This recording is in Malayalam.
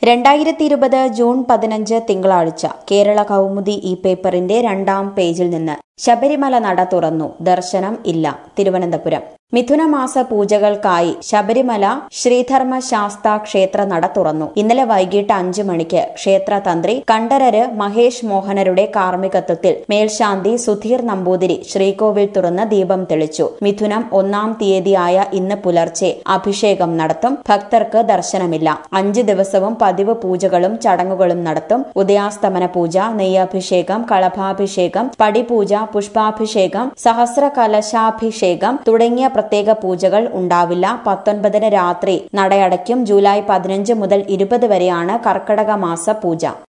രണ്ടായിരത്തി ഇരുപത് ജൂൺ പതിനഞ്ച് തിങ്കളാഴ്ച കേരള കൗമുദി ഈ പേപ്പറിന്റെ രണ്ടാം പേജിൽ നിന്ന് ശബരിമല നട തുറന്നു ദർശനം ഇല്ല തിരുവനന്തപുരം മിഥുനമാസ പൂജകൾക്കായി ശബരിമല ശ്രീധർമ്മ ശാസ്ത ക്ഷേത്ര നട തുറന്നു ഇന്നലെ വൈകിട്ട് അഞ്ചു മണിക്ക് ക്ഷേത്ര തന്ത്രി കണ്ഠരര് മഹേഷ് മോഹനരുടെ കാർമ്മികത്വത്തിൽ മേൽശാന്തി സുധീർ നമ്പൂതിരി ശ്രീകോവിൽ തുറന്ന് ദീപം തെളിച്ചു മിഥുനം ഒന്നാം തീയതിയായ ഇന്ന് പുലർച്ചെ അഭിഷേകം നടത്തും ഭക്തർക്ക് ദർശനമില്ല അഞ്ച് ദിവസവും പതിവ് പൂജകളും ചടങ്ങുകളും നടത്തും ഉദയാസ്തമന പൂജ നെയ്യഭിഷേകം കളഭാഭിഷേകം പടിപൂജ പുഷ്പാഭിഷേകം സഹസ്ര കലശാഭിഷേകം തുടങ്ങിയ പ്രത്യേക പൂജകൾ ഉണ്ടാവില്ല പത്തൊൻപതിന് രാത്രി നടയടയ്ക്കും ജൂലൈ പതിനഞ്ച് മുതൽ ഇരുപത് വരെയാണ് കർക്കടക മാസ പൂജ